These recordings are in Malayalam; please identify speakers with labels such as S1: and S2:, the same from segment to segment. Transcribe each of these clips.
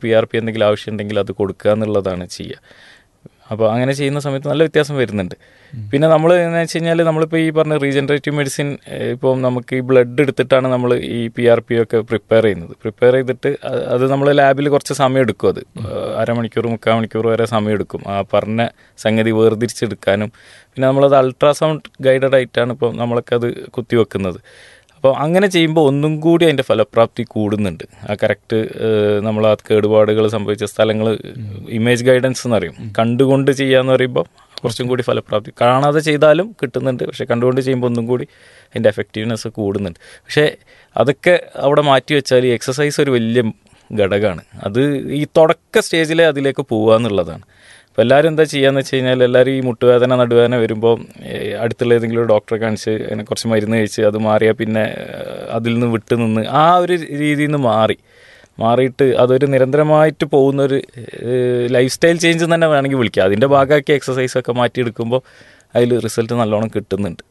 S1: പി ആർ പി എന്തെങ്കിലും ആവശ്യമുണ്ടെങ്കിൽ അത് കൊടുക്കുക എന്നുള്ളതാണ് ചെയ്യുക അപ്പോൾ അങ്ങനെ ചെയ്യുന്ന സമയത്ത് നല്ല വ്യത്യാസം വരുന്നുണ്ട് പിന്നെ നമ്മൾ എന്ന് വെച്ച് കഴിഞ്ഞാൽ നമ്മളിപ്പോൾ ഈ പറഞ്ഞ റീജനറേറ്റീവ് മെഡിസിൻ ഇപ്പോൾ നമുക്ക് ഈ ബ്ലഡ് എടുത്തിട്ടാണ് നമ്മൾ ഈ പി ആർ പി ഒക്കെ പ്രിപ്പയർ ചെയ്യുന്നത് പ്രിപ്പയർ ചെയ്തിട്ട് അ- അത് നമ്മൾ ലാബിൽ കുറച്ച് സമയം എടുക്കും അത് അരമണിക്കൂർ മുക്കാൽ മണിക്കൂർ വരെ സമയം എടുക്കും ആ പറഞ്ഞ സംഗതി വേർതിരിച്ചെടുക്കാനും പിന്നെ നമ്മളത് അൾട്രാസൗണ്ട് ഗൈഡഡ് ആയിട്ടാണ് ഇപ്പോൾ നമ്മളൊക്കെ അത് കുത്തിവെക്കുന്നത് അപ്പോൾ അങ്ങനെ ചെയ്യുമ്പോൾ ഒന്നും കൂടി അതിൻ്റെ ഫലപ്രാപ്തി കൂടുന്നുണ്ട് ആ കറക്റ്റ് നമ്മൾ ആ കേടുപാടുകൾ സംഭവിച്ച സ്ഥലങ്ങൾ ഇമേജ് ഗൈഡൻസ് എന്ന് പറയും കണ്ടുകൊണ്ട് ചെയ്യാന്ന് പറയുമ്പോൾ കുറച്ചും കൂടി ഫലപ്രാപ്തി കാണാതെ ചെയ്താലും കിട്ടുന്നുണ്ട് പക്ഷെ കണ്ടുകൊണ്ട് ചെയ്യുമ്പോൾ ഒന്നും കൂടി അതിൻ്റെ എഫക്റ്റീവ്നെസ് കൂടുന്നുണ്ട് പക്ഷേ അതൊക്കെ അവിടെ മാറ്റി വെച്ചാൽ ഈ എക്സസൈസ് ഒരു വലിയ ഘടകമാണ് അത് ഈ തുടക്ക സ്റ്റേജിലെ അതിലേക്ക് പോകുക എന്നുള്ളതാണ് അപ്പോൾ എല്ലാവരും എന്താ ചെയ്യാന്ന് വെച്ച് കഴിഞ്ഞാൽ എല്ലാവരും ഈ മുട്ടുവേദന നടുവേദന വരുമ്പോൾ ഏഹ്, അടുത്തുള്ള ഏതെങ്കിലും ഒരു ഡോക്ടറെ കാണിച്ച് അതിനെ കുറച്ച് മരുന്ന് കഴിച്ച് അത് മാറിയാൽ പിന്നെ ഏഹ്, അതിൽ നിന്ന് വിട്ട് നിന്ന് ആ ഒരു രീതിയിൽ നിന്ന് മാറി മാറിയിട്ട് അതൊരു നിരന്തരമായിട്ട് പോകുന്ന ഒരു ലൈഫ് സ്റ്റൈൽ ചേഞ്ച് തന്നെ വേണമെങ്കിൽ വിളിക്കാം അതിൻ്റെ ഭാഗമാക്കി എക്സസൈസ് ഒക്കെ മാറ്റിയെടുക്കുമ്പോൾ അതിൽ റിസൾട്ട് നല്ലോണം കിട്ടുന്നുണ്ട്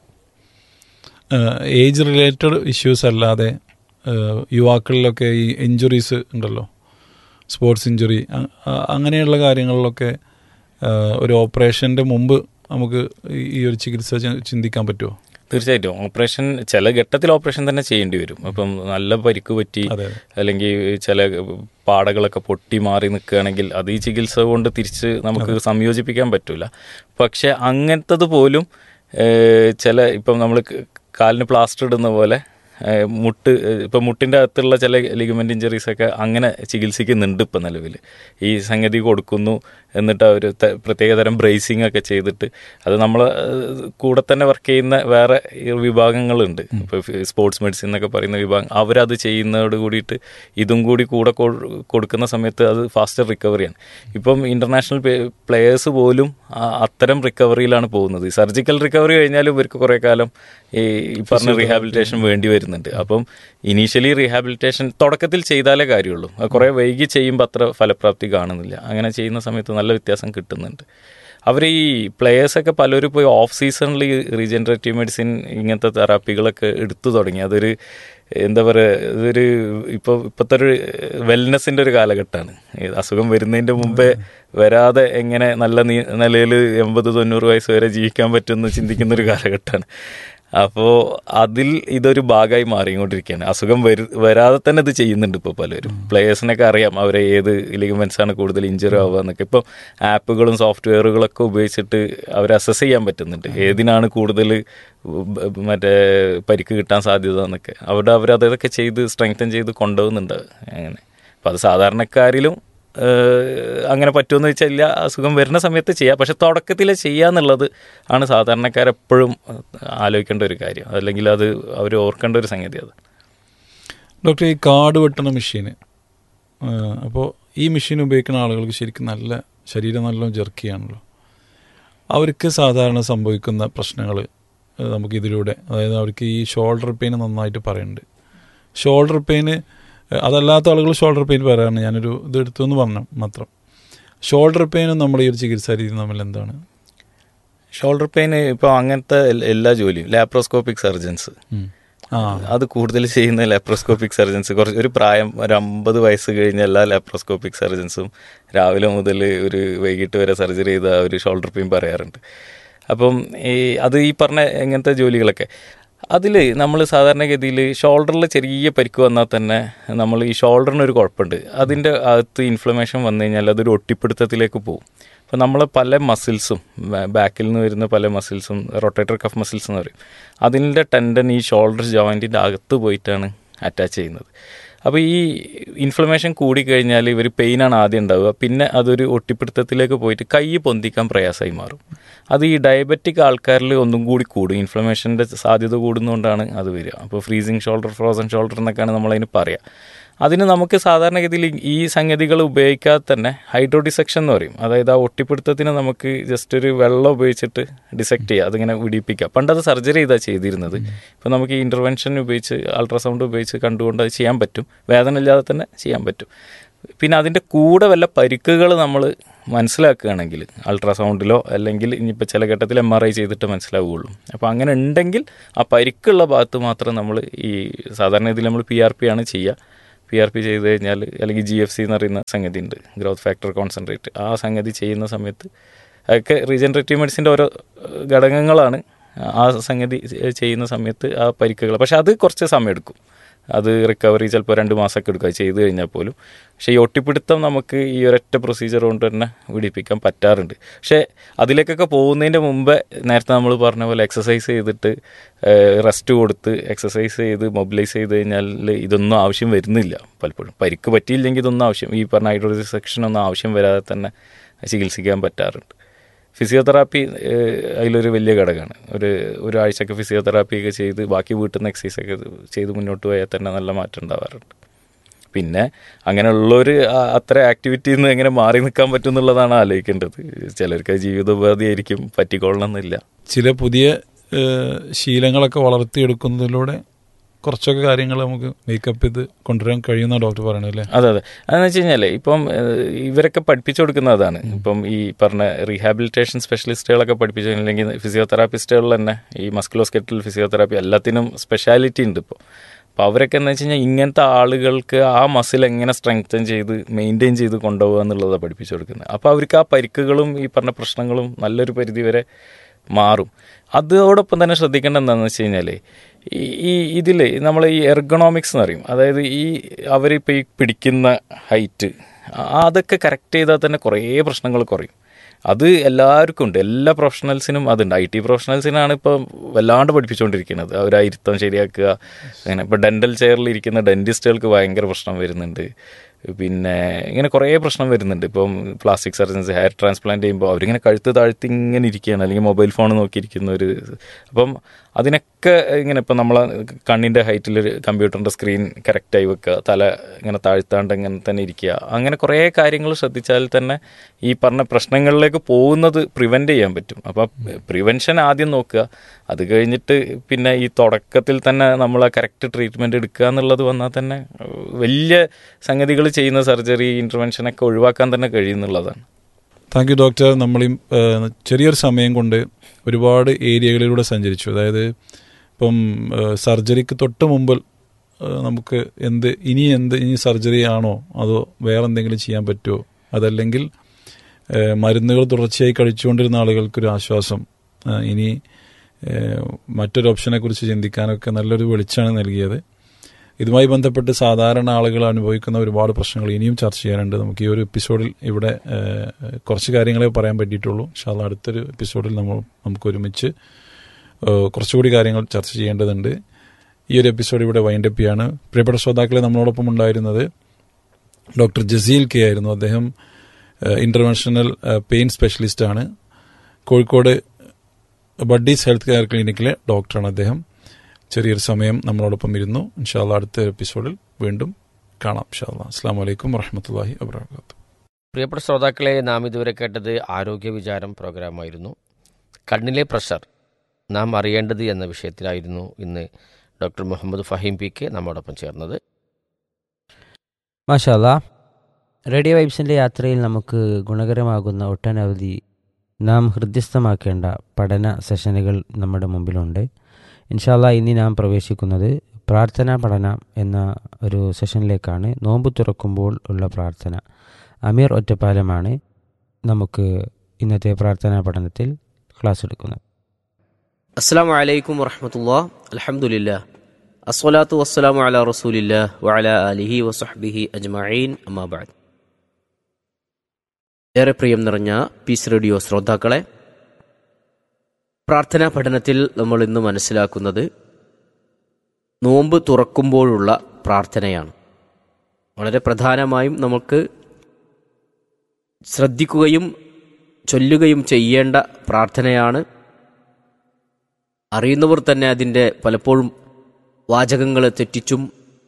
S2: ഏജ് റിലേറ്റഡ് ഇഷ്യൂസ് അല്ലാതെ ഏഹ്, യുവാക്കളിലൊക്കെ ഈ ഇഞ്ചുറീസ് ഉണ്ടല്ലോ സ്പോർട്സ് ഇഞ്ചുറി അങ്ങനെയുള്ള കാര്യങ്ങളിലൊക്കെ ഏഹ്, ഒരു ഓപ്പറേഷൻ്റെ മുമ്പ് നമുക്ക് ഈ- ഈ ഒരു ചികിത്സ ചി- ചിന്തിക്കാൻ പറ്റുമോ
S1: തീർച്ചയായിട്ടും ഓപ്പറേഷൻ ചില ഘട്ടത്തിൽ ഓപ്പറേഷൻ തന്നെ ചെയ്യേണ്ടി വരും അപ്പം നല്ല പരിക്ക് പറ്റി
S2: അതെ
S1: അല്ലെങ്കിൽ ചില പാടകളൊക്കെ പൊട്ടി മാറി നിൽക്കുകയാണെങ്കിൽ അത് ഈ ചികിത്സ കൊണ്ട് തിരിച്ച് നമുക്ക് സംയോജിപ്പിക്കാൻ പറ്റില്ല പക്ഷെ അങ്ങനത്തത് പോലും ഏഹ്, ചില ഇപ്പം നമ്മൾ കാലിന് പ്ലാസ്റ്റർ ഇടുന്ന പോലെ ഏഹ്, മുട്ട് ഏഹ്, ഇപ്പം മുട്ടിൻ്റെ അകത്തുള്ള ചില ലിഗമെൻ്റ് ഇഞ്ചറീസ് ഒക്കെ അങ്ങനെ ചികിത്സിക്കുന്നുണ്ട് ഇപ്പം നിലവിൽ ഈ സംഗതി കൊടുക്കുന്നു എന്നിട്ട് അവർ പ്രത്യേകതരം ബ്രേസിംഗ് ഒക്കെ ചെയ്തിട്ട് അത് നമ്മൾ കൂടെ തന്നെ വർക്ക് ചെയ്യുന്ന വേറെ ഈ വിഭാഗങ്ങളുണ്ട് ഇപ്പോൾ സ്പോർട്സ് മെഡിസിൻ എന്നൊക്കെ പറയുന്ന വിഭാഗം അവരത് ചെയ്യുന്നതോട് കൂടിയിട്ട് ഇതും കൂടി കൂടെ കൊ- കൊടുക്കുന്ന സമയത്ത് അത് ഫാസ്റ്റർ റിക്കവറിയാണ് ഇപ്പം ഇൻ്റർനാഷണൽ പ്ലെയേഴ്സ് പോലും ആ അത്തരം റിക്കവറിയിലാണ് പോകുന്നത് സർജിക്കൽ റിക്കവറി കഴിഞ്ഞാലും ഇവർക്ക് കുറേ കാലം ഈ ഈ പറഞ്ഞ റീഹാബിലിറ്റേഷൻ വേണ്ടി വരുന്നുണ്ട് അപ്പം ഇനീഷ്യലി റീഹാബിലിറ്റേഷൻ തുടക്കത്തിൽ ചെയ്താലേ കാര്യമുള്ളൂ അത് കുറേ വൈകി ചെയ്യുമ്പോൾ അത്ര ഫലപ്രാപ്തി കാണുന്നില്ല അങ്ങനെ ചെയ്യുന്ന സമയത്ത് നല്ല വ്യത്യാസം കിട്ടുന്നുണ്ട് അവർ ഈ പ്ലെയേഴ്സൊക്കെ പലരും പോയി ഓഫ് സീസണിൽ റീജനറേറ്റീവ് മെഡിസിൻ ഇങ്ങനത്തെ തെറാപ്പികളൊക്കെ എടുത്തു തുടങ്ങി അതൊരു എന്താ പറയുക ഇതൊരു ഇപ്പോൾ ഇപ്പോഴത്തെ ഒരു വെൽനെസ്സിൻ്റെ ഒരു കാലഘട്ടമാണ് ഈ അസുഖം വരുന്നതിൻ്റെ മുമ്പേ വരാതെ എങ്ങനെ നല്ല നീ നിലയിൽ എൺപത് തൊണ്ണൂറ് വയസ്സ് വരെ ജീവിക്കാൻ പറ്റുമെന്ന് ചിന്തിക്കുന്ന ഒരു കാലഘട്ടമാണ് അപ്പോൾ അതിൽ ഇതൊരു ഭാഗമായി മാറിക്കൊണ്ടിരിക്കുകയാണ് അസുഖം വരു വരാതെ തന്നെ ഇത് ചെയ്യുന്നുണ്ട് ഇപ്പോൾ പലരും പ്ലേയേഴ്സിനൊക്കെ അറിയാം അവരെ ഏത് ലിഗമെൻസ് ആണ് കൂടുതൽ ഇഞ്ചറി ആവുക എന്നൊക്കെ ഇപ്പോൾ ആപ്പുകളും സോഫ്റ്റ്വെയറുകളൊക്കെ ഉപയോഗിച്ചിട്ട് അവരെ അസസ് ചെയ്യാൻ പറ്റുന്നുണ്ട് ഏതിനാണ് കൂടുതൽ ബ- മറ്റേ പരിക്ക് കിട്ടാൻ സാധ്യത എന്നൊക്കെ അവിടെ അവർ അതൊക്കെ ചെയ്ത് സ്ട്രെങ്തൻ ചെയ്ത് കൊണ്ടുപോകുന്നുണ്ട് അങ്ങനെ അപ്പോൾ അത് സാധാരണക്കാരിലും ഏഹ്, അങ്ങനെ പറ്റുമെന്ന് വെച്ചാൽ ഇല്ല അസുഖം വരുന്ന സമയത്ത് ചെയ്യാം പക്ഷെ തുടക്കത്തിൽ ചെയ്യാന്നുള്ളത് ആണ് സാധാരണക്കാരെപ്പോഴും ആലോചിക്കേണ്ട ഒരു കാര്യം അല്ലെങ്കിൽ അത് അവർ ഓർക്കേണ്ട ഒരു സംഗതി അത്
S2: ഡോക്ടർ ഈ കാട് വെട്ടണ മെഷീന് അപ്പോൾ ഈ മെഷീൻ ഉപയോഗിക്കുന്ന ആളുകൾക്ക് ശരിക്കും നല്ല ശരീരം നല്ല ജെർക്കിയാണല്ലോ അവർക്ക് സാധാരണ സംഭവിക്കുന്ന പ്രശ്നങ്ങൾ നമുക്ക് ഇതിലൂടെ അതായത് അവർക്ക് ഈ ഷോൾഡർ പെയിൻ നന്നായിട്ട് പറയുന്നുണ്ട് ഷോൾഡർ പെയിന് അതല്ലാത്ത ആളുകൾ ഷോൾഡർ പെയിൻ പറയാറുണ്ട് ഞാനൊരു ഇത് എടുത്തു എന്ന് പറഞ്ഞു മാത്രം ഷോൾഡർ പെയിനും നമ്മുടെ ഈ ഒരു ചികിത്സാ രീതി തമ്മിൽ എന്താണ്
S1: ഷോൾഡർ പെയിൻ ഇപ്പോൾ അങ്ങനത്തെ എൽ- എല്ലാ ജോലിയും ലാപ്രോസ്കോപ്പിക് സർജൻസ്
S2: ഉം. ആ
S1: അത് കൂടുതൽ ചെയ്യുന്ന ലാപ്രോസ്കോപ്പിക് സർജൻസ് കുറച്ച് ഒരു പ്രായം ഒരു അമ്പത് വയസ്സ് കഴിഞ്ഞ എല്ലാ ലാപ്രോസ്കോപ്പിക് സർജൻസും രാവിലെ മുതൽ ഒരു വൈകിട്ട് വരെ സർജറി ചെയ്ത ഒരു ഷോൾഡർ പെയിൻ പറയാറുണ്ട് അപ്പം ഈ അത് ഈ പറഞ്ഞ എങ്ങനത്തെ ജോലികളൊക്കെ അതിൽ നമ്മൾ സാധാരണഗതിയിൽ ഷോൾഡറിൽ ചെറിയ പരിക്ക് വന്നാൽ തന്നെ നമ്മൾ ഈ ഷോൾഡറിന് ഒരു കുഴപ്പമുണ്ട് അതിൻ്റെ അകത്ത് ഇൻഫ്ലമേഷൻ വന്നു കഴിഞ്ഞാൽ അതൊരു ഒട്ടിപ്പിടുത്തത്തിലേക്ക് പോകും അപ്പോൾ നമ്മൾ പല മസിൽസും ബാക്കിൽ നിന്ന് വരുന്ന പല മസിൽസും റൊട്ടേറ്റർ കഫ് മസിൽസ് എന്ന് പറയും അതിൻ്റെ ടെൻഡൻ ഈ ഷോൾഡർ ജോയിൻറ്റിൻ്റെ അകത്ത് പോയിട്ടാണ് അറ്റാച്ച് ചെയ്യുന്നത് അപ്പോൾ ഈ ഇൻഫ്ലമേഷൻ കൂടിക്കഴിഞ്ഞാൽ ഇവർ പെയിനാണ് ആദ്യം ഉണ്ടാവുക പിന്നെ അതൊരു ഒട്ടിപ്പിടുത്തത്തിലേക്ക് പോയിട്ട് കൈ പൊന്തിക്കാൻ പ്രയാസമായി മാറും അത് ഈ ഡയബറ്റിക് ആൾക്കാരിൽ ഒന്നും കൂടി കൂടും ഇൻഫ്ലമേഷൻ്റെ സാധ്യത കൂടുന്നതുകൊണ്ടാണ് അത് വരിക അപ്പോൾ ഫ്രീസിങ് ഷോൾഡർ ഫ്രോസൺ ഷോൾഡർ എന്നൊക്കെയാണ് നമ്മളതിന് പറയുക അതിന് നമുക്ക് സാധാരണഗതിയിൽ ഈ സംഗതികൾ ഉപയോഗിക്കാതെ തന്നെ ഹൈഡ്രോ ഡിസെക്ഷൻ എന്ന് പറയും അതായത് ആ ഒട്ടിപ്പിടുത്തത്തിന് നമുക്ക് ജസ്റ്റ് ഒരു വെള്ളം ഉപയോഗിച്ചിട്ട് ഡിസെക്ട് ചെയ്യുക അതിങ്ങനെ വിടിപ്പിക്കുക പണ്ടത് സർജറി ചെയ്താൽ ചെയ്തിരുന്നത് ഇപ്പോൾ നമുക്ക് ഈ ഇൻ്റർവെൻഷൻ ഉപയോഗിച്ച് അൾട്രാസൗണ്ട് ഉപയോഗിച്ച് കണ്ടുകൊണ്ട് അത് ചെയ്യാൻ പറ്റും വേദന ഇല്ലാതെ തന്നെ ചെയ്യാൻ പറ്റും പിന്നെ അതിൻ്റെ കൂടെ വല്ല പരിക്കുകൾ നമ്മൾ മനസ്സിലാക്കുകയാണെങ്കിൽ അൾട്രാസൗണ്ടിലോ അല്ലെങ്കിൽ ഇനിയിപ്പോൾ ചില ഘട്ടത്തിൽ എം ആർ ഐ ചെയ്തിട്ട് മനസ്സിലാവുകയുള്ളൂ അപ്പോൾ അങ്ങനെ ഉണ്ടെങ്കിൽ ആ പരിക്കുള്ള ഭാഗത്ത് മാത്രം നമ്മൾ ഈ സാധാരണ ഇതിൽ നമ്മൾ പി ആർ പി ആണ് ചെയ്യുക പി ആർ പി ചെയ്ത് കഴിഞ്ഞാൽ അല്ലെങ്കിൽ ജി എഫ് സി എന്ന് പറയുന്ന സംഗതി ഉണ്ട് ഗ്രോത്ത് ഫാക്ടർ കോൺസെൻട്രേറ്റ് ആ സംഗതി ചെയ്യുന്ന സമയത്ത് അതൊക്കെ റീജനറേറ്റീവ് മെഡിസിൻ്റെ ഓരോ ഏഹ്, ഘടകങ്ങളാണ് ആ സംഗതി ചെയ്യുന്ന സമയത്ത് ആ പരിക്കുകൾ പക്ഷെ അത് കുറച്ച് സമയം എടുക്കും അത് റിക്കവറി ചിലപ്പോൾ രണ്ട് മാസമൊക്കെ എടുക്കുക ചെയ്ത് കഴിഞ്ഞാൽ പോലും പക്ഷേ ഈ ഒട്ടിപ്പിടുത്തം നമുക്ക് ഈ ഒരൊറ്റ പ്രൊസീജിയർ കൊണ്ട് തന്നെ പിടിപ്പിക്കാൻ പറ്റാറുണ്ട് പക്ഷേ അതിലേക്കൊക്കെ പോകുന്നതിൻ്റെ മുമ്പേ നേരത്തെ നമ്മൾ പറഞ്ഞ പോലെ എക്സസൈസ് ചെയ്തിട്ട് റെസ്റ്റ് കൊടുത്ത് എക്സസൈസ് ചെയ്ത് മൊബിലൈസ് ചെയ്ത് കഴിഞ്ഞാൽ ഇതൊന്നും ആവശ്യം വരുന്നില്ല പലപ്പോഴും പരിക്ക് പറ്റിയില്ലെങ്കിൽ ഇതൊന്നും ആവശ്യം ഈ പറഞ്ഞ ഹൈഡ്രോളിക് സെക്ഷൻ ഒന്നും ആവശ്യം വരാതെ തന്നെ ചികിത്സിക്കാൻ പറ്റാറുണ്ട് ഫിസിയോതെറാപ്പി ഏഹ്, അതിലൊരു വലിയ ഘടകമാണ് ഒരു ഒരാഴ്ചയൊക്കെ ഫിസിയോതെറാപ്പി ഒക്കെ ചെയ്ത് ബാക്കി വീട്ടിൽ നിന്ന് എക്സസൈസ് ഒക്കെ ചെയ്ത് മുന്നോട്ട് പോയാൽ തന്നെ നല്ല മാറ്റം ഉണ്ടാവാറുണ്ട് പിന്നെ അങ്ങനെയുള്ളൊരു ആ- അത്ര ആക്ടിവിറ്റിയിൽ നിന്ന് എങ്ങനെ മാറി നിൽക്കാൻ പറ്റും എന്നുള്ളതാണ് ആലോചിക്കേണ്ടത് ചിലർക്ക് അത് ജീവിതോപാധിയായിരിക്കും പറ്റിക്കൊള്ളണമെന്നില്ല
S2: ചില പുതിയ ഏഹ്, ശീലങ്ങളൊക്കെ വളർത്തിയെടുക്കുന്നതിലൂടെ കുറച്ചൊക്കെ കാര്യങ്ങൾ നമുക്ക് മേക്കപ്പ് ചെയ്ത് കൊണ്ടുവരാൻ കഴിയുന്ന ഡോക്ടർ പറയണത് അല്ലേ
S1: അതെ അതെ അതെന്ന് വെച്ച് കഴിഞ്ഞാൽ ഇപ്പം ഏഹ്, ഇവരൊക്കെ പഠിപ്പിച്ചു കൊടുക്കുന്നതാണ് ഇപ്പം ഈ പറഞ്ഞ റീഹാബിലിറ്റേഷൻ സ്പെഷ്യലിസ്റ്റുകളൊക്കെ പഠിപ്പിച്ചു അല്ലെങ്കിൽ ഫിസിയോതെറാപ്പിസ്റ്റുകൾ തന്നെ ഈ മസ്കുലോസ്കെറ്റൽ ഫിസിയോതെറാപ്പി എല്ലാത്തിനും സ്പെഷ്യാലിറ്റി ഉണ്ട് ഇപ്പോൾ അപ്പോൾ അവരൊക്കെ എന്ന് വെച്ച് കഴിഞ്ഞാൽ ഇങ്ങനത്തെ ആളുകൾക്ക് ആ മസിൽ എങ്ങനെ സ്ട്രെങ്തൻ ചെയ്ത് മെയിൻറ്റെയിൻ ചെയ്ത് കൊണ്ടുപോകുക എന്നുള്ളതാണ് പഠിപ്പിച്ചു കൊടുക്കുന്നത് അപ്പോൾ അവർക്ക് ആ പരിക്കുകളും ഈ പറഞ്ഞ പ്രശ്നങ്ങളും നല്ലൊരു പരിധി വരെ മാറും അതോടൊപ്പം തന്നെ ശ്രദ്ധിക്കേണ്ട എന്താണെന്ന് വെച്ച് കഴിഞ്ഞാൽ ഈ ഈ ഇതിൽ നമ്മൾ ഈ എർഗണോമിക്സ് എന്ന് പറയും അതായത് ഈ അവരിപ്പോൾ ഈ പിടിക്കുന്ന ഹൈറ്റ് അതൊക്കെ കറക്റ്റ് ചെയ്താൽ തന്നെ കുറേ പ്രശ്നങ്ങൾ കുറയും അത് എല്ലാവർക്കും ഉണ്ട് എല്ലാ പ്രൊഫഷണൽസിനും അതുണ്ട് ഐ ടി പ്രൊഫഷണൽസിനാണ് ഇപ്പം വല്ലാണ്ട് പഠിപ്പിച്ചുകൊണ്ടിരിക്കുന്നത് അവർ ആ ഇരുത്തം ശരിയാക്കുക അങ്ങനെ ഇപ്പോൾ ഡെൻ്റൽ ചെയറിൽ ഇരിക്കുന്ന ഡെൻറ്റിസ്റ്റുകൾക്ക് ഭയങ്കര പ്രശ്നം വരുന്നുണ്ട് പിന്നെ ഇങ്ങനെ കുറേ പ്രശ്നം വരുന്നുണ്ട് ഇപ്പം പ്ലാസ്റ്റിക് സർജൻസ് ഹെയർ ട്രാൻസ്പ്ലാന്റ് ചെയ്യുമ്പോൾ അവരിങ്ങനെ കഴുത്ത് താഴ്ത്തി ഇങ്ങനെ ഇരിക്കുകയാണ് അല്ലെങ്കിൽ മൊബൈൽ ഫോൺ നോക്കിയിരിക്കുന്ന ഒരു അപ്പം അതിനൊക്കെ ഇങ്ങനെ ഇപ്പം നമ്മളെ കണ്ണിൻ്റെ ഹൈറ്റിൽ കമ്പ്യൂട്ടറിൻ്റെ സ്ക്രീൻ കറക്റ്റായി വെക്കുക തല ഇങ്ങനെ താഴ്ത്താണ്ട് ഇങ്ങനെ തന്നെ ഇരിക്കുക അങ്ങനെ കുറേ കാര്യങ്ങൾ ശ്രദ്ധിച്ചാൽ തന്നെ ഈ പറഞ്ഞ പ്രശ്നങ്ങളിലേക്ക് പോകുന്നത് പ്രിവെൻറ്റ് ചെയ്യാൻ പറ്റും അപ്പോൾ പ്രിവെൻഷൻ ആദ്യം നോക്കുക അത് കഴിഞ്ഞിട്ട് പിന്നെ ഈ തുടക്കത്തിൽ തന്നെ നമ്മൾ ആ കറക്റ്റ് ട്രീറ്റ്മെൻറ്റ് എടുക്കുക എന്നുള്ളത് വന്നാൽ തന്നെ ഏഹ്, വലിയ സംഗതികൾ ചെയ്യുന്ന സർജറി ഇൻ്റർവെൻഷനൊക്കെ ഒഴിവാക്കാൻ തന്നെ കഴിയുന്നുള്ളതാണ്
S2: താങ്ക് യു ഡോക്ടർ നമ്മൾ ഈ ഏഹ്, ചെറിയൊരു സമയം കൊണ്ട് ഒരുപാട് ഏരിയകളിലൂടെ സഞ്ചരിച്ചു അതായത് ഇപ്പം ഏഹ്, സർജറിക്ക് തൊട്ട് മുമ്പ് ഏഹ്, നമുക്ക് എന്ത് ഇനി എന്ത് ഇനി സർജറി ആണോ അതോ വേറെ എന്തെങ്കിലും ചെയ്യാൻ പറ്റുമോ അതല്ലെങ്കിൽ ഏഹ്, മരുന്നുകൾ തുടർച്ചയായി കഴിച്ചുകൊണ്ടിരുന്ന ആളുകൾക്കൊരു ആശ്വാസം ഏഹ്, ഇനി ഏഹ്, മറ്റൊരു ഓപ്ഷനെ കുറിച്ച് ചിന്തിക്കാനൊക്കെ നല്ലൊരു വെളിച്ചാണ് നൽകിയത് ഇതുമായി ബന്ധപ്പെട്ട് സാധാരണ ആളുകൾ അനുഭവിക്കുന്ന ഒരുപാട് പ്രശ്നങ്ങൾ ഇനിയും ചർച്ച ചെയ്യാനുണ്ട് നമുക്ക് ഈ ഒരു എപ്പിസോഡിൽ ഇവിടെ ഏഹ്, കുറച്ച് കാര്യങ്ങളെ പറയാൻ പറ്റിയിട്ടുള്ളൂ പക്ഷേ അത് അടുത്തൊരു എപ്പിസോഡിൽ നമ്മൾ നമുക്ക് ഒരുമിച്ച് ഏഹ്, കുറച്ചുകൂടി കാര്യങ്ങൾ ചർച്ച ചെയ്യേണ്ടതുണ്ട് ഈ ഒരു എപ്പിസോഡ് ഇവിടെ വൈൻഡപ്പ് ചെയ്യാണ് പ്രിയപ്പെട്ട ശ്രോതാക്കളെ നമ്മളോടൊപ്പം ഉണ്ടായിരുന്നത് ഡോക്ടർ ജസീൽ കെ ആയിരുന്നു അദ്ദേഹം ഇന്റർനാഷണൽ പെയിൻ സ്പെഷ്യലിസ്റ്റാണ് കോഴിക്കോട് ബഡ്ഡീസ് ഹെൽത്ത് കെയർ ക്ലിനിക്കിലെ ഡോക്ടറാണ് അദ്ദേഹം ചെറിയൊരു സമയം നമ്മളോടൊപ്പം ഇരുന്നു ഇൻഷാല്ല അടുത്ത എപ്പിസോഡിൽ വീണ്ടും കാണാം ഇൻഷാല്ല അസ്സാം വലൈക്കും വറഹമത്തല്ലാഹി വാബർക്കാത്തു
S3: പ്രിയപ്പെട്ട ശ്രോതാക്കളെ നാം ഇതുവരെ കേട്ടത് ആരോഗ്യ വിചാരം പ്രോഗ്രാമായിരുന്നു കണ്ണിലെ പ്രഷർ നാം അറിയേണ്ടത് എന്ന വിഷയത്തിലായിരുന്നു ഇന്ന് doctor Muhammad Faheem P K നമ്മോടൊപ്പം ചേർന്നത്
S4: മാഷാല്ല റേഡിയോ വൈബ്സിൻ്റെ യാത്രയിൽ നമുക്ക് ഗുണകരമാകുന്ന ഒട്ടനവധി നാം ഹൃദ്യസ്ഥമാക്കേണ്ട പഠന സെഷനുകൾ നമ്മുടെ മുമ്പിലുണ്ട് ഇൻഷാല്ല ഇനി നാം പ്രവേശിക്കുന്നത് പ്രാർത്ഥനാ പഠന എന്ന ഒരു സെഷനിലേക്കാണ് നോമ്പ് തുറക്കുമ്പോൾ ഉള്ള പ്രാർത്ഥന അമീർ ഒറ്റപ്പാലമാണ് നമുക്ക് ഇന്നത്തെ പ്രാർത്ഥനാ പഠനത്തിൽ ക്ലാസ് എടുക്കുന്നത്
S5: അസ്സാം വലൈക്കും വറഹമത്തുള്ള അലഹമുല്ല അസ്വലാത്തു വസ്സലാമു അല റസൂലില്ല വഅല അലിഹി വസഹ്ബിഹി അജ്മഈൻ അമ്മാബാദ് ഏറെ പ്രിയം നിറഞ്ഞ പീസ് റേഡിയോ ശ്രോതാക്കളെ പ്രാർത്ഥനാ പഠനത്തിൽ നമ്മൾ ഇന്ന് മനസ്സിലാക്കുന്നത് നോമ്പ് തുറക്കുമ്പോഴുള്ള പ്രാർത്ഥനയാണ് വളരെ പ്രധാനമായും നമുക്ക് ശ്രദ്ധിക്കുകയും ചൊല്ലുകയും ചെയ്യേണ്ട പ്രാർത്ഥനയാണ് അറിയുന്നവർ തന്നെ അതിൻ്റെ പലപ്പോഴും വാചകങ്ങൾ തെറ്റിച്ചും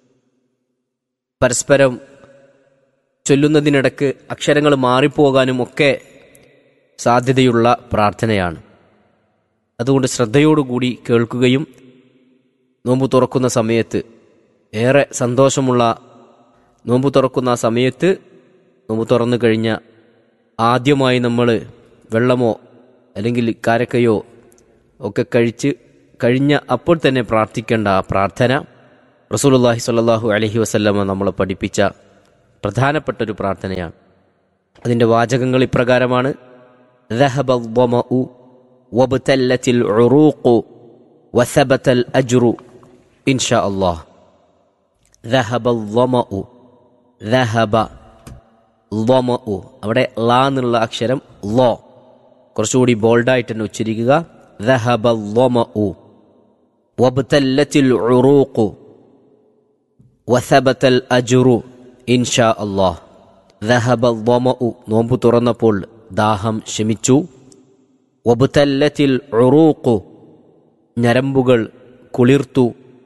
S5: പരസ്പരം ചൊല്ലുന്നതിനിടക്ക് അക്ഷരങ്ങൾ മാറിപ്പോകാനും ഒക്കെ സാധ്യതയുള്ള പ്രാർത്ഥനയാണ് അതുകൊണ്ട് ശ്രദ്ധയോടുകൂടി കേൾക്കുകയും നോമ്പ് തുറക്കുന്ന സമയത്ത് ഏറെ സന്തോഷമുള്ള നോമ്പ് തുറക്കുന്ന ആ സമയത്ത് നോമ്പ് തുറന്നു കഴിഞ്ഞ ആദ്യമായി നമ്മൾ വെള്ളമോ അല്ലെങ്കിൽ കാരക്കയോ ഒക്കെ കഴിച്ച് കഴിഞ്ഞ അപ്പോൾ തന്നെ പ്രാർത്ഥിക്കേണ്ട ആ പ്രാർത്ഥന റസൂലുള്ളാഹി സ്വല്ലല്ലാഹു അലൈഹി വസല്ലമ നമ്മളെ പഠിപ്പിച്ച പ്രധാനപ്പെട്ട ഒരു പ്രാർത്ഥനയാണ് അതിൻ്റെ വാചകങ്ങൾ ഇപ്രകാരമാണ് ذهب الظمأ وابتلت العروق وثبت الأجر إن شاء الله ذهب الظمأ ذهب ظمأ അവിടെ ലാ എന്നുള്ള അക്ഷരം ലോ കുറച്ചുകൂടി ബോൾഡായിട്ട് തന്നെ ഉച്ചരിക്കുക ذهب الظمأ وابتلت العروق وثبت الأجر إن شاء الله ذهب الظمأ നോമ്പ് തുറന്നപ്പോൾ ദാഹം ശമിച്ചു വബുതല്ലത്തിൽ ഉറൂഖു ഞരമ്പുകൾ കുളിർത്തു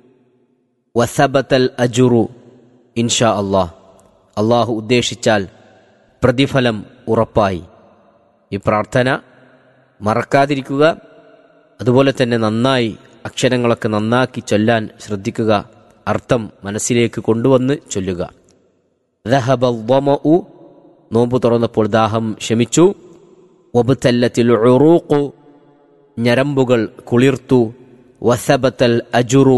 S5: വസബത്തൽ അജുറു ഇൻഷാ അള്ളാഹ് അള്ളാഹു ഉദ്ദേശിച്ചാൽ പ്രതിഫലം ഉറപ്പായി ഈ പ്രാർത്ഥന മറക്കാതിരിക്കുക അതുപോലെ തന്നെ നന്നായി അക്ഷരങ്ങളൊക്കെ നന്നാക്കി ചൊല്ലാൻ ശ്രദ്ധിക്കുക അർത്ഥം മനസ്സിലേക്ക് കൊണ്ടുവന്ന് ചൊല്ലുക ذهب الظمأ നോമ്പ് തുറന്നപ്പോൾ ദാഹം ശമിച്ചു വബുത്തല്ലത്തിൽ ഉറൂഖു ഞരമ്പുകൾ കുളിർത്തു വസബത്തൽ അജുറു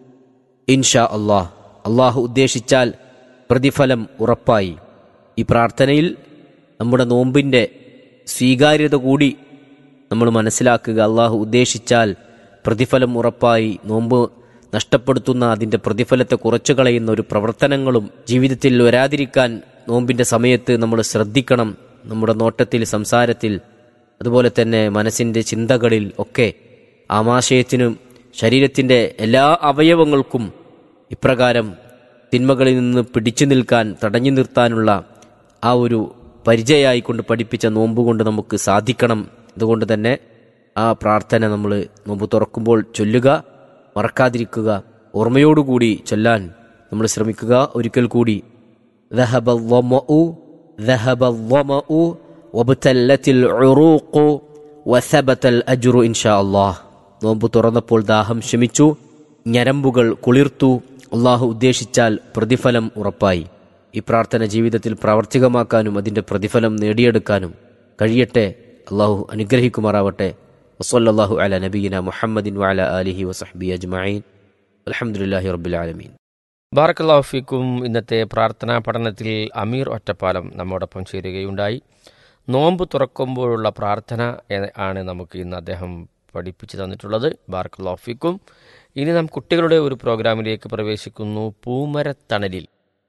S5: ഇൻഷാ അള്ളാഹ് അള്ളാഹു ഉദ്ദേശിച്ചാൽ പ്രതിഫലം ഉറപ്പായി ഈ പ്രാർത്ഥനയിൽ നമ്മുടെ നോമ്പിൻ്റെ സ്വീകാര്യത കൂടി നമ്മൾ മനസ്സിലാക്കുക അള്ളാഹു ഉദ്ദേശിച്ചാൽ പ്രതിഫലം ഉറപ്പായി നോമ്പ് നഷ്ടപ്പെടുത്തുന്ന അതിൻ്റെ പ്രതിഫലത്തെ കുറച്ചു കളയുന്ന ഒരു പ്രവർത്തനങ്ങളും ജീവിതത്തിൽ വരാതിരിക്കാൻ നോമ്പിൻ്റെ സമയത്ത് നമ്മൾ ശ്രദ്ധിക്കണം നമ്മുടെ നോട്ടത്തിൽ സംസാരത്തിൽ അതുപോലെ തന്നെ മനസ്സിൻ്റെ ചിന്തകളിൽ ഒക്കെ ആമാശയത്തിനും ശരീരത്തിൻ്റെ എല്ലാ അവയവങ്ങൾക്കും ഇപ്രകാരം തിന്മകളിൽ നിന്ന് പിടിച്ചു നിൽക്കാൻ തടഞ്ഞു നിർത്താനുള്ള ആ ഒരു പരിചയമായിക്കൊണ്ട് പഠിപ്പിച്ച നോമ്പ് കൊണ്ട് നമുക്ക് സാധിക്കണം അതുകൊണ്ട് തന്നെ ആ പ്രാർത്ഥന നമ്മൾ നോമ്പ് തുറക്കുമ്പോൾ ചൊല്ലുക മറക്കാതിരിക്കുക ഓർമ്മയോടുകൂടി ചൊല്ലാൻ നമ്മൾ ശ്രമിക്കുക ഒരിക്കൽ കൂടി ذهب الظمأ ذهب الظمأ وابتلت العروق وثبت الأجر إن شاء الله നോമ്പ് തുറന്നപ്പോൾ ദാഹം ശമിച്ചു ഞരമ്പുകൾ കുളിർത്തു അള്ളാഹു ഉദ്ദേശിച്ചാൽ പ്രതിഫലം ഉറപ്പായി ഈ പ്രാർത്ഥന ജീവിതത്തിൽ പ്രാവർത്തികമാക്കാനും അതിൻ്റെ പ്രതിഫലം നേടിയെടുക്കാനും കഴിയട്ടെ അള്ളാഹു അനുഗ്രഹിക്കുമാറാവട്ടെ വസല്ലാഹു അല നബീന മുഹമ്മദിൻ വാല അലിഹി വസഹബി അജ്മീൻ അലഹമുല്ലാഹി റബ്ബുലാലമീൻ
S3: ബാറക്കല്ലാഹു ഫീക്കും ഇന്നത്തെ പ്രാർത്ഥനാ പഠനത്തിൽ അമീർ ഒറ്റപ്പാലം നമ്മോടൊപ്പം ചേരുകയുണ്ടായി നോമ്പ് തുറക്കുമ്പോഴുള്ള പ്രാർത്ഥന എ- ആണ് നമുക്ക് ഇന്ന് അദ്ദേഹം പഠിപ്പിച്ചു തന്നിട്ടുള്ളത് ബാറക്കല്ലാഹു ഫീക്കും ഇനി നാം കുട്ടികളുടെ ഒരു പ്രോഗ്രാമിലേക്ക് പ്രവേശിക്കുന്നു പൂമരത്തണലിൽ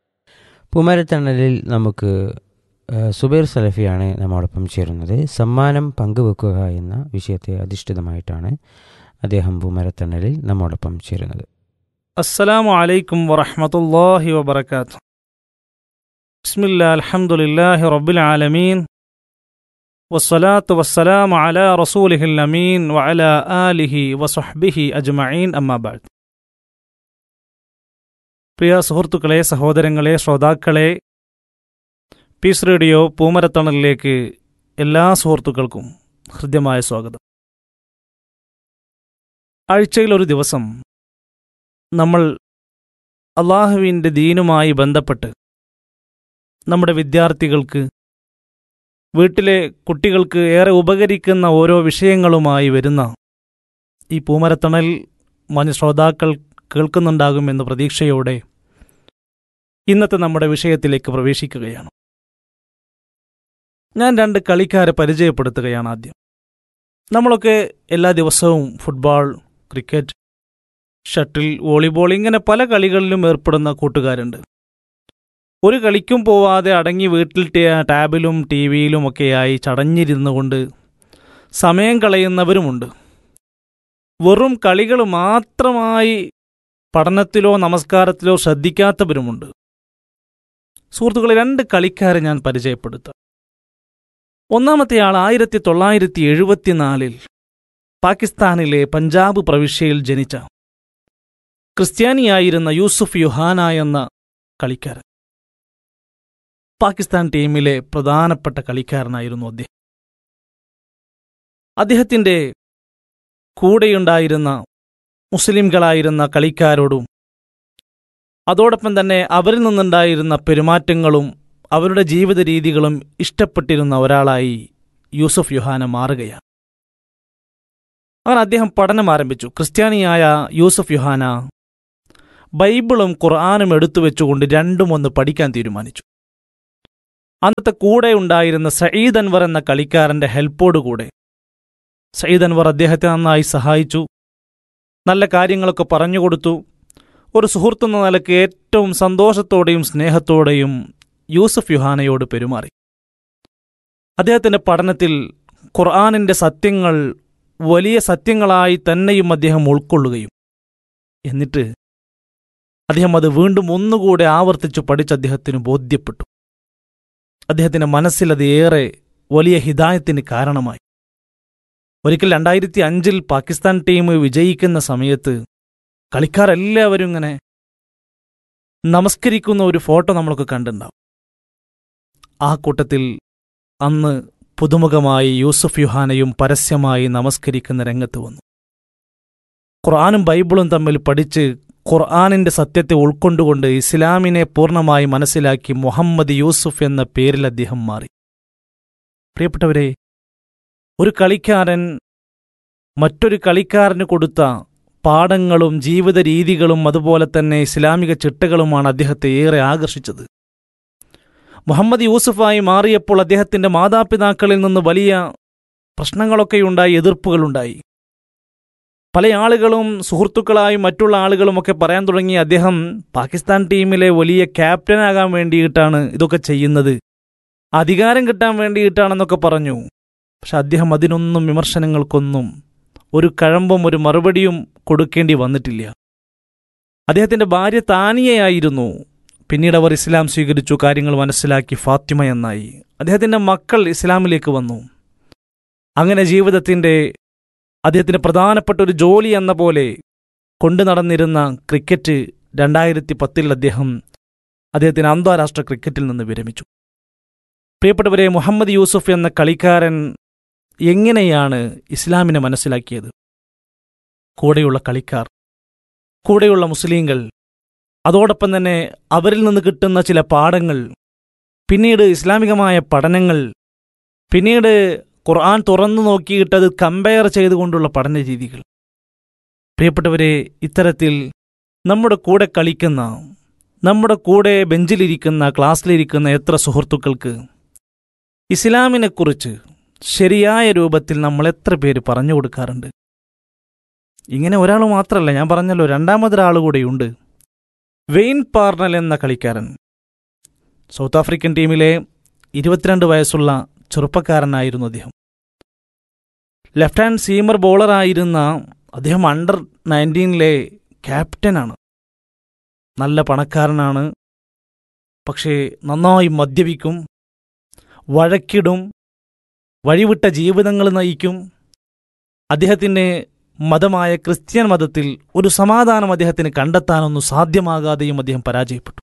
S4: പൂമരത്തണലിൽ നമുക്ക് ആ, സുബൈർ സലഫിയാണ് നമ്മോടൊപ്പം ചേരുന്നത് സമ്മാനം പങ്കുവെക്കുക എന്ന വിഷയത്തെ അധിഷ്ഠിതമായിട്ടാണ് അദ്ദേഹം പൂമരത്തണലിൽ നമ്മോടൊപ്പം ചേരുന്നത്
S6: السلام عليكم ورحمة الله وبركاته بسم الله الحمد لله رب العالمين والصلاة والسلام على رسوله الأمين وعلى آله وصحبه أجمعين أما بعد പ്രിയ സുഹൃത്തുക്കളെ സഹോദരങ്ങളെ ശ്രോതാക്കളെ പീസ് റേഡിയോ പൂമരത്തണലിലേക്ക് എല്ലാ സുഹൃത്തുക്കൾക്കും ഹൃദ്യമായ സ്വാഗതം ആഴ്ചയിൽ ഒരു ദിവസം നമ്മൾ അള്ളാഹുവിൻ്റെ ദീനുമായി ബന്ധപ്പെട്ട് നമ്മുടെ വിദ്യാർത്ഥികൾക്ക് വീട്ടിലെ കുട്ടികൾക്ക് ഏറെ ഉപകരിക്കുന്ന ഓരോ വിഷയങ്ങളുമായി വരുന്ന ഈ പൂമരത്തണൽ മഞ്ഞ ശ്രോതാക്കൾ കേൾക്കുന്നുണ്ടാകുമെന്ന പ്രതീക്ഷയോടെ ഇന്നത്തെ നമ്മുടെ വിഷയത്തിലേക്ക് പ്രവേശിക്കുകയാണ് ഞാൻ രണ്ട് കളിക്കാരെ പരിചയപ്പെടുത്തുകയാണ് ആദ്യം നമ്മളൊക്കെ എല്ലാ ദിവസവും ഫുട്ബോൾ ക്രിക്കറ്റ് ഷട്ടിൽ വോളിബോൾ ഇങ്ങനെ പല കളികളിലും ഏർപ്പെടുന്ന കൂട്ടുകാരുണ്ട് ഒരു കളിക്കും പോവാതെ അടങ്ങി വീട്ടിൽ ടെ- ടാബിലും ടി വിയിലും ഒക്കെയായി ചടഞ്ഞിരുന്നു കൊണ്ട് സമയം കളയുന്നവരുമുണ്ട് വെറും കളികൾ മാത്രമായി പഠനത്തിലോ നമസ്കാരത്തിലോ ശ്രദ്ധിക്കാത്തവരുമുണ്ട് സുഹൃത്തുക്കളെ രണ്ട് കളിക്കാരെ ഞാൻ പരിചയപ്പെടുത്താം ഒന്നാമത്തെ ആൾ ആയിരത്തി തൊള്ളായിരത്തി എഴുപത്തിനാലിൽ പാകിസ്ഥാനിലെ പഞ്ചാബ് പ്രവിശ്യയിൽ ജനിച്ച ക്രിസ്ത്യാനിയായിരുന്ന യൂസുഫ് യുഹാന എന്ന കളിക്കാരൻ പാകിസ്ഥാൻ ടീമിലെ പ്രധാനപ്പെട്ട കളിക്കാരനായിരുന്നു അദ്ദേഹം അദ്ദേഹത്തിന്റെ കൂടെയുണ്ടായിരുന്ന മുസ്ലിംകളായിരുന്ന കളിക്കാരോടും അതോടൊപ്പം തന്നെ അവരിൽ നിന്നുണ്ടായിരുന്ന പെരുമാറ്റങ്ങളും അവരുടെ ജീവിത രീതികളും ഇഷ്ടപ്പെട്ടിരുന്ന ഒരാളായി യൂസുഫ് യുഹാന മാറുകയാണ് അങ്ങനെ അദ്ദേഹം പഠനം ആരംഭിച്ചു ക്രിസ്ത്യാനിയായ യൂസുഫ് യുഹാന ബൈബിളും ഖുർആാനും എടുത്തു വെച്ചുകൊണ്ട് രണ്ടും ഒന്ന് പഠിക്കാൻ തീരുമാനിച്ചു അന്നത്തെ കൂടെ ഉണ്ടായിരുന്ന സയ്യിദ് അൻവർ എന്ന കളിക്കാരന്റെ ഹെൽപ്പോടുകൂടെ സയ്യിദ് അൻവർ അദ്ദേഹത്തെ നന്നായി സഹായിച്ചു നല്ല കാര്യങ്ങളൊക്കെ പറഞ്ഞുകൊടുത്തു ഒരു സുഹൃത്തെന്ന നിലയ്ക്ക് ഏറ്റവും സന്തോഷത്തോടെയും സ്നേഹത്തോടെയും യൂസഫ് യുഹാനയോട് പെരുമാറി അദ്ദേഹത്തിന്റെ പഠനത്തിൽ ഖുർആാനിന്റെ സത്യങ്ങൾ വലിയ സത്യങ്ങളായി തന്നെയും അദ്ദേഹം ഉൾക്കൊള്ളുകയും എന്നിട്ട് അദ്ദേഹം അത് വീണ്ടും ഒന്നുകൂടെ ആവർത്തിച്ചു പഠിച്ച് അദ്ദേഹത്തിന് ബോധ്യപ്പെട്ടു അദ്ദേഹത്തിന്റെ മനസ്സിൽ അത് ഏറെ വലിയ ഹിതായത്തിന് കാരണമായി ഒരിക്കൽ രണ്ടായിരത്തി അഞ്ചിൽ പാകിസ്ഥാൻ ടീം വിജയിക്കുന്ന സമയത്ത് കളിക്കാരെല്ലാവരും ഇങ്ങനെ നമസ്കരിക്കുന്ന ഒരു ഫോട്ടോ നമ്മളൊക്കെ കണ്ടിട്ടുണ്ടാവും ആ കൂട്ടത്തിൽ അന്ന് പുതുമുഖമായി യൂസുഫ് യുഹാനയും പരസ്യമായി നമസ്കരിക്കുന്ന രംഗത്ത് വന്നു ഖുർആാനും ബൈബിളും തമ്മിൽ പഠിച്ച് ഖുർആാനിന്റെ സത്യത്തെ ഉൾക്കൊണ്ടുകൊണ്ട് ഇസ്ലാമിനെ പൂർണ്ണമായി മനസ്സിലാക്കി മുഹമ്മദ് യൂസുഫ് എന്ന പേരിൽ അദ്ദേഹം മാറി പ്രിയപ്പെട്ടവരെ ഒരു കളിക്കാരൻ മറ്റൊരു കളിക്കാരന് കൊടുത്ത പാഠങ്ങളും ജീവിത രീതികളും അതുപോലെ തന്നെ ഇസ്ലാമിക ചിട്ടകളുമാണ് അദ്ദേഹത്തെ ഏറെ ആകർഷിച്ചത് മുഹമ്മദ് യൂസുഫായി മാറിയപ്പോൾ അദ്ദേഹത്തിന്റെ മാതാപിതാക്കളിൽ നിന്ന് വലിയ പ്രശ്നങ്ങളൊക്കെയുണ്ടായി എതിർപ്പുകളുണ്ടായി പല ആളുകളും സുഹൃത്തുക്കളായും മറ്റുള്ള ആളുകളുമൊക്കെ പറയാൻ തുടങ്ങി അദ്ദേഹം പാകിസ്ഥാൻ ടീമിലെ വലിയ ക്യാപ്റ്റനാകാൻ വേണ്ടിയിട്ടാണ് ഇതൊക്കെ ചെയ്യുന്നത് അധികാരം കിട്ടാൻ വേണ്ടിയിട്ടാണെന്നൊക്കെ പറഞ്ഞു പക്ഷെ അദ്ദേഹം അതിനൊന്നും വിമർശനങ്ങൾക്കൊന്നും ഒരു കഴമ്പും ഒരു മറുപടിയും കൊടുക്കേണ്ടി വന്നിട്ടില്ല അദ്ദേഹത്തിന്റെ ഭാര്യ താനിയയായിരുന്നു പിന്നീട് അവർ ഇസ്ലാം സ്വീകരിച്ചു കാര്യങ്ങൾ മനസ്സിലാക്കി ഫാത്തിമ എന്നായി അദ്ദേഹത്തിന്റെ മക്കൾ ഇസ്ലാമിലേക്ക് വന്നു അങ്ങനെ ജീവിതത്തിന്റെ അദ്ദേഹത്തിന് പ്രധാനപ്പെട്ട ഒരു ജോലി എന്ന പോലെ കൊണ്ടു നടന്നിരുന്ന ക്രിക്കറ്റ് രണ്ടായിരത്തി പത്തിൽ അദ്ദേഹം അദ്ദേഹത്തിന് അന്താരാഷ്ട്ര ക്രിക്കറ്റിൽ നിന്ന് വിരമിച്ചു പ്രിയപ്പെട്ടവരെ മുഹമ്മദ് യൂസുഫ് എന്ന കളിക്കാരൻ എങ്ങനെയാണ് ഇസ്ലാമിനെ മനസ്സിലാക്കിയത് കൂടെയുള്ള കളിക്കാർ കൂടെയുള്ള മുസ്ലിങ്ങൾ അതോടൊപ്പം തന്നെ അവരിൽ നിന്ന് കിട്ടുന്ന ചില പാഠങ്ങൾ പിന്നീട് ഇസ്ലാമികമായ പഠനങ്ങൾ പിന്നീട് ഖുർആൻ തുറന്നു നോക്കിയിട്ട് അത് കമ്പയർ ചെയ്തുകൊണ്ടുള്ള പഠന രീതികൾ പ്രിയപ്പെട്ടവരെ ഇത്തരത്തിൽ നമ്മുടെ കൂടെ കളിക്കുന്ന നമ്മുടെ കൂടെ ബെഞ്ചിലിരിക്കുന്ന ക്ലാസ്സിലിരിക്കുന്ന എത്ര സുഹൃത്തുക്കൾക്ക് ഇസ്ലാമിനെക്കുറിച്ച് ശരിയായ രൂപത്തിൽ നമ്മൾ എത്ര പേര് പറഞ്ഞു കൊടുക്കാറുണ്ട് ഇങ്ങനെ ഒരാൾ മാത്രമല്ല ഞാൻ പറഞ്ഞല്ലോ രണ്ടാമതൊരാൾ കൂടെയുണ്ട് വെയിൻ പാർണൽ എന്ന കളിക്കാരൻ സൗത്ത് ആഫ്രിക്കൻ ടീമിലെ ഇരുപത്തിരണ്ട് വയസ്സുള്ള ചെറുപ്പക്കാരനായിരുന്നു അദ്ദേഹം ലെഫ്റ്റ് ഹാൻഡ് സീമർ ബോളറായിരുന്ന അദ്ദേഹം അണ്ടർ നയൻറ്റീനിലെ ക്യാപ്റ്റനാണ് നല്ല പണക്കാരനാണ് പക്ഷേ നന്നായി മദ്യപിക്കും വഴക്കിടും വഴിവിട്ട ജീവിതങ്ങൾ നയിക്കും അദ്ദേഹത്തിൻ്റെ മതമായ ക്രിസ്ത്യൻ മതത്തിൽ ഒരു സമാധാനം അദ്ദേഹത്തിന് കണ്ടെത്താനൊന്നും സാധ്യമാകാതെയും അദ്ദേഹം പരാജയപ്പെട്ടു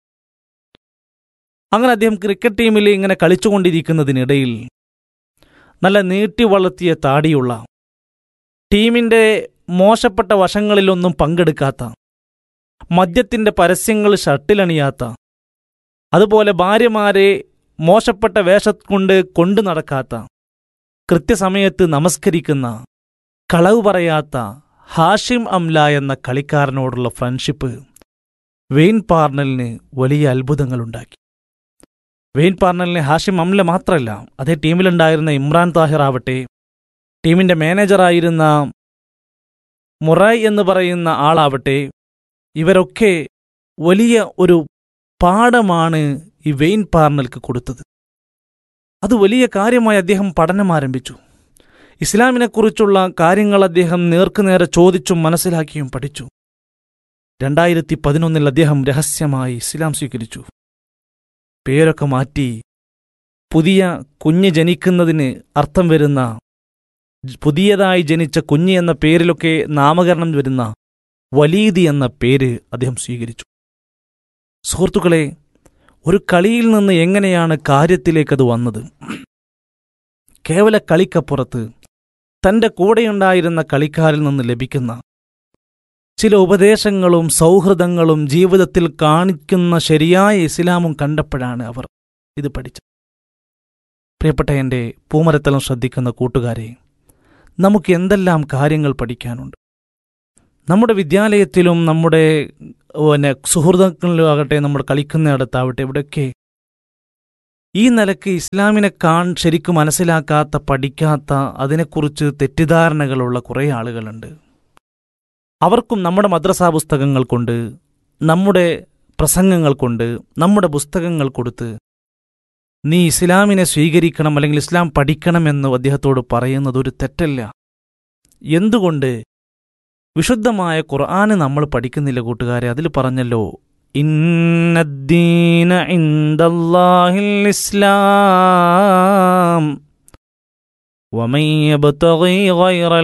S6: അങ്ങനെ അദ്ദേഹം ക്രിക്കറ്റ് ടീമിൽ ഇങ്ങനെ കളിച്ചുകൊണ്ടിരിക്കുന്നതിനിടയിൽ നല്ല നീട്ടി വളർത്തിയ താടിയുള്ള ടീമിൻ്റെ മോശപ്പെട്ട വശങ്ങളിലൊന്നും പങ്കെടുക്കാത്ത മദ്യത്തിൻ്റെ പരസ്യങ്ങൾ ഷർട്ടിലണിയാത്ത അതുപോലെ ഭാര്യമാരെ മോശപ്പെട്ട വേഷം കൊണ്ട് കൊണ്ടു നടക്കാത്ത കൃത്യസമയത്ത് നമസ്കരിക്കുന്ന കളവ് പറയാത്ത ഹാഷിം അംല എന്ന കളിക്കാരനോടുള്ള ഫ്രണ്ട്ഷിപ്പ് വെയിൻ പാർണലിന് വലിയ അത്ഭുതങ്ങളുണ്ടാക്കി വെയിൻ പാർണലിന് ഹാഷിം അംല മാത്രമല്ല അതേ ടീമിലുണ്ടായിരുന്ന ഇമ്രാൻ താഹിർ ആവട്ടെ ടീമിന്റെ മാനേജറായിരുന്ന മുറായ് എന്ന് പറയുന്ന ആളാവട്ടെ ഇവരൊക്കെ വലിയ ഒരു പാഠമാണ് ഈ വെയിൻ പാർണൽക്ക് കൊടുത്തത് അത് വലിയ കാര്യമായി അദ്ദേഹം പഠനം ആരംഭിച്ചു ഇസ്ലാമിനെക്കുറിച്ചുള്ള കാര്യങ്ങൾ അദ്ദേഹം നേർക്കുനേരെ ചോദിച്ചും മനസ്സിലാക്കിയും പഠിച്ചു രണ്ടായിരത്തി പതിനൊന്നിൽ അദ്ദേഹം രഹസ്യമായി ഇസ്ലാം സ്വീകരിച്ചു പേരൊക്കെ മാറ്റി പുതിയ കുഞ്ഞ് ജനിക്കുന്നതിന് അർത്ഥം വരുന്ന പുതിയതായി ജനിച്ച കുഞ്ഞ് എന്ന പേരിലൊക്കെ നാമകരണം വരുന്ന വലീദ് എന്ന പേര് അദ്ദേഹം സ്വീകരിച്ചു സുഹൃത്തുക്കളെ ഒരു കളിയിൽ നിന്ന് എങ്ങനെയാണ് കാര്യത്തിലേക്കത് വന്നത് കേവല കളിക്കപ്പുറത്ത് തന്റെ കൂടെയുണ്ടായിരുന്ന കളിക്കാരിൽ നിന്ന് ലഭിക്കുന്ന ചില ഉപദേശങ്ങളും സൗഹൃദങ്ങളും ജീവിതത്തിൽ കാണിക്കുന്ന ശരിയായ ഇസ്ലാമും കണ്ടപ്പോഴാണ് അവർ ഇത് പഠിച്ചത് പ്രിയപ്പെട്ട എൻ്റെ പൂമരത്തലം ശ്രദ്ധിക്കുന്ന കൂട്ടുകാരെ നമുക്ക് എന്തെല്ലാം കാര്യങ്ങൾ പഠിക്കാനുണ്ട് നമ്മുടെ വിദ്യാലയത്തിലും നമ്മുടെ പിന്നെ സുഹൃത്തുക്കളിലും ആകട്ടെ നമ്മൾ കളിക്കുന്നിടത്താവട്ടെ ഇവിടെയൊക്കെ ഈ നിലക്ക് ഇസ്ലാമിനെ കാൺ ശരിക്കും മനസ്സിലാക്കാത്ത പഠിക്കാത്ത അതിനെക്കുറിച്ച് തെറ്റിദ്ധാരണകളുള്ള കുറേ ആളുകളുണ്ട് അവർക്കും നമ്മുടെ മദ്രസാ പുസ്തകങ്ങൾ കൊണ്ട് നമ്മുടെ പ്രസംഗങ്ങൾ കൊണ്ട് നമ്മുടെ പുസ്തകങ്ങൾ കൊടുത്ത് നീ ഇസ്ലാമിനെ സ്വീകരിക്കണം അല്ലെങ്കിൽ ഇസ്ലാം പഠിക്കണമെന്ന് അദ്ദേഹത്തോട് പറയുന്നത് ഒരു തെറ്റല്ല എന്തുകൊണ്ട് വിശുദ്ധമായ ഖുർആന് നമ്മൾ പഠിക്കുന്നില്ല കൂട്ടുകാരെ അതിൽ പറഞ്ഞല്ലോ ഇന്നദ്ദീന ഇൻദല്ലാഹിൽ ഇസ്ലാം ومن يبتغي غير